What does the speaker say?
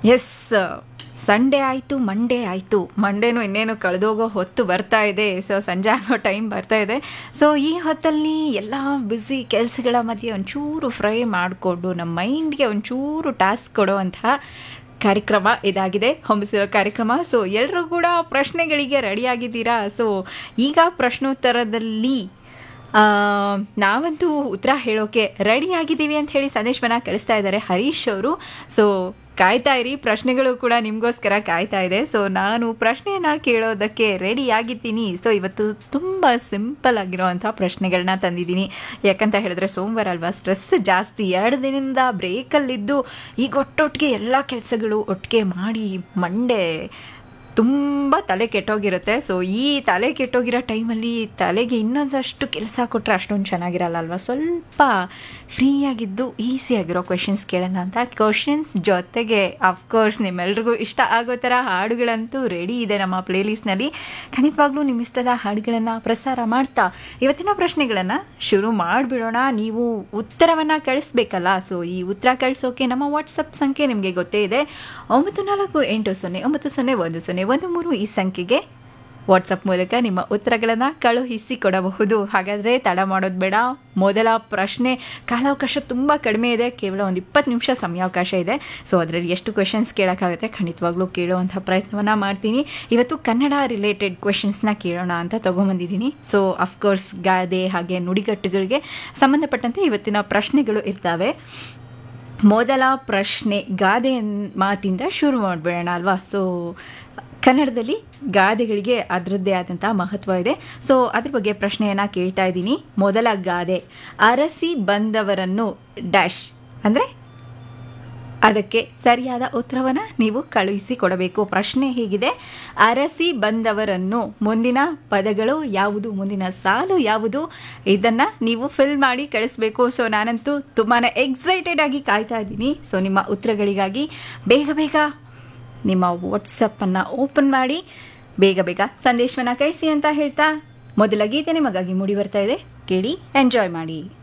S Sunday ಆಯಿತು Monday ಆಯಿತು ಮಂಡೇನು ಇನ್ನೇನು ಕಳೆದೋಗೋ ಹೊತ್ತು ಬರ್ತಾ ಇದೆ ಸೊ ಸಂಜೆ ಆಗೋ ಟೈಮ್ ಬರ್ತಾ ಇದೆ ಸೊ ಈ ಹೊತ್ತಲ್ಲಿ ಎಲ್ಲ ಬ್ಯುಸಿ ಕೆಲಸಗಳ ಮಧ್ಯೆ ಒಂಚೂರು ಫ್ರೈ ಮಾಡಿಕೊಂಡು ನಮ್ಮ ಮೈಂಡ್ಗೆ ಒಂಚೂರು ಟಾಸ್ಕ್ ಕೊಡುವಂತಹ ಕಾರ್ಯಕ್ರಮ ಇದಾಗಿದೆ ಹೊಂಬಿಸಿರೋ ಕಾರ್ಯಕ್ರಮ ಸೊ ಎಲ್ಲರೂ ಕೂಡ ಪ್ರಶ್ನೆಗಳಿಗೆ ರೆಡಿಯಾಗಿದ್ದೀರಾ ಸೊ ಈಗ ಪ್ರಶ್ನೋತ್ತರದಲ್ಲಿ ಆ, ನಾವಂತೂ ಉತ್ತರ ಹೇಳೋಕೆ ರೆಡಿ ಆಗಿದ್ದೀವಿ ಅಂತ ಹೇಳಿ ಸಂದೇಶವನ್ನ ಕಳಿಸ್ತಾ ಇದ್ದಾರೆ ಹರೀಶ್ ಅವರು ಸೊ ಕಾಯ್ತಾ ಇರಿ ಪ್ರಶ್ನೆಗಳು ಕೂಡ ನಿಮಗೋಸ್ಕರ ಕಾಯ್ತಾ ಇದೆ ಸೊ ನಾನು ಪ್ರಶ್ನೆಯನ್ನ ಕೇಳೋದಕ್ಕೆ ರೆಡಿ ಆಗಿದ್ದೀನಿ ಸೊ ಇವತ್ತು ತುಂಬ ಸಿಂಪಲ್ ಆಗಿರೋವಂಥ ಪ್ರಶ್ನೆಗಳನ್ನ ತಂದಿದ್ದೀನಿ ಯಾಕಂತ ಹೇಳಿದ್ರೆ ಸೋಮವಾರ ಅಲ್ವಾ ಸ್ಟ್ರೆಸ್ ಜಾಸ್ತಿ ಎರಡು ದಿನದಿಂದ ಬ್ರೇಕಲ್ಲಿದ್ದು ಈಗ ಒಟ್ಟೊಟ್ಟಿಗೆ ಎಲ್ಲ ಕೆಲಸಗಳು ಒಟ್ಟಿಗೆ ಮಾಡಿ ಮಂಡೇ ತುಂಬ ತಲೆ ಕೆಟ್ಟೋಗಿರುತ್ತೆ ಸೊ ಈ ತಲೆ ಕೆಟ್ಟೋಗಿರೋ ಟೈಮಲ್ಲಿ ತಲೆಗೆ ಇನ್ನೊಂದಷ್ಟು ಕೆಲಸ ಕೊಟ್ಟರೆ ಅಷ್ಟೊಂದು ಚೆನ್ನಾಗಿರಲ್ಲ ಅಲ್ವಾ ಸ್ವಲ್ಪ ಫ್ರೀಯಾಗಿದ್ದು ಈಸಿಯಾಗಿರೋ ಕ್ವೆಶನ್ಸ್ ಕೇಳೋಣ ಅಂತ ಕ್ವಶನ್ಸ್ ಜೊತೆಗೆ ಅಫ್ಕೋರ್ಸ್ ನಿಮ್ಮೆಲ್ರಿಗೂ ಇಷ್ಟ ಆಗೋ ಥರ ಹಾಡುಗಳಂತೂ ರೆಡಿ ಇದೆ ನಮ್ಮ ಪ್ಲೇಲಿಸ್ಟ್ನಲ್ಲಿ ಖಂಡಿತವಾಗ್ಲೂ ನಿಮ್ಮ ಇಷ್ಟದ ಹಾಡುಗಳನ್ನು ಪ್ರಸಾರ ಮಾಡ್ತಾ ಇವತ್ತಿನ ಪ್ರಶ್ನೆಗಳನ್ನು ಶುರು ಮಾಡಿಬಿಡೋಣ ನೀವು ಉತ್ತರವನ್ನು ಕಳಿಸ್ಬೇಕಲ್ಲ ಸೊ ಈ ಉತ್ತರ ಕಳಿಸೋಕೆ ನಮ್ಮ ವಾಟ್ಸಪ್ ಸಂಖ್ಯೆ ನಿಮಗೆ ಗೊತ್ತೇ ಇದೆ ಒಂಬತ್ತು ನಾಲ್ಕು ಎಂಟು ಸೊನ್ನೆ ಒಂಬತ್ತು ಸೊನ್ನೆ ಒಂದು ಸೊನ್ನೆ ಒಂದು ಮೂರು ಈ ಸಂಖ್ಯೆಗೆ ವಾಟ್ಸಪ್ ಮೂಲಕ ನಿಮ್ಮ ಉತ್ತರಗಳನ್ನು ಕಳುಹಿಸಿ ಕೊಡಬಹುದು ಹಾಗಾದರೆ ತಡ ಮಾಡೋದು ಬೇಡ ಮೊದಲ ಪ್ರಶ್ನೆ ಕಾಲಾವಕಾಶ ತುಂಬ ಕಡಿಮೆ ಇದೆ ಕೇವಲ ಒಂದು ಇಪ್ಪತ್ತು ನಿಮಿಷ ಸಮಯಾವಕಾಶ ಇದೆ ಸೊ ಅದರಲ್ಲಿ ಎಷ್ಟು ಕ್ವೆಶನ್ಸ್ ಕೇಳೋಕ್ಕಾಗುತ್ತೆ ಖಂಡಿತವಾಗ್ಲೂ ಕೇಳುವಂಥ ಪ್ರಯತ್ನವನ್ನು ಮಾಡ್ತೀನಿ ಇವತ್ತು ಕನ್ನಡ ರಿಲೇಟೆಡ್ ಕ್ವೆಶನ್ಸ್ನ ಕೇಳೋಣ ಅಂತ ತೊಗೊಂಬಂದಿದ್ದೀನಿ ಸೊ ಅಫ್ಕೋರ್ಸ್ ಗಾದೆ ಹಾಗೆ ನುಡಿಗಟ್ಟುಗಳಿಗೆ ಸಂಬಂಧಪಟ್ಟಂತೆ ಇವತ್ತಿನ ಪ್ರಶ್ನೆಗಳು ಇರ್ತವೆ ಮೊದಲ ಪ್ರಶ್ನೆ ಗಾದೆ ಅನ್- ಮಾತಿಂದ ಶುರು ಮಾಡಿಬಿಡೋಣ ಅಲ್ವಾ ಸೊ ಕನ್ನಡದಲ್ಲಿ ಗಾದೆಗಳಿಗೆ ಅದರದ್ದೇ ಆದಂಥ ಮಹತ್ವ ಇದೆ ಸೊ ಅದ್ರ ಬಗ್ಗೆ ಪ್ರಶ್ನೆಯನ್ನು ಕೇಳ್ತಾ ಇದ್ದೀನಿ ಮೊದಲ ಗಾದೆ ಅರಸಿ ಬಂದವರನ್ನು ಡ್ಯಾಶ್ ಅಂದರೆ ಅದಕ್ಕೆ ಸರಿಯಾದ ಉತ್ತರವನ್ನು ನೀವು ಕಳುಹಿಸಿ ಕೊಡಬೇಕು ಪ್ರಶ್ನೆ ಹೇಗಿದೆ ಅರಸಿ ಬಂದವರನ್ನು ಮುಂದಿನ ಪದಗಳು ಯಾವುದು ಮುಂದಿನ ಸಾಲು ಯಾವುದು ಇದನ್ನು ನೀವು ಫಿಲ್ ಮಾಡಿ ಕಳಿಸ್ಬೇಕು ಸೊ ನಾನಂತೂ ತುಂಬಾ ಎಕ್ಸೈಟೆಡ್ ಆಗಿ ಕಾಯ್ತಾ ಇದ್ದೀನಿ ಸೊ ನಿಮ್ಮ ಉತ್ತರಗಳಿಗಾಗಿ ಬೇಗ ಬೇಗ ನಿಮ್ಮ ವಾಟ್ಸಪ್ಪನ್ನು ಓಪನ್ ಮಾಡಿ ಬೇಗ ಬೇಗ ಸಂದೇಶವನ್ನು ಕಳಿಸಿ ಅಂತ ಹೇಳ್ತಾ ಮೊದಲ ಗೀತೆ ನಿಮಗಾಗಿ ಮೂಡಿ ಬರ್ತಾ ಇದೆ ಕೇಳಿ ಎಂಜಾಯ್ ಮಾಡಿ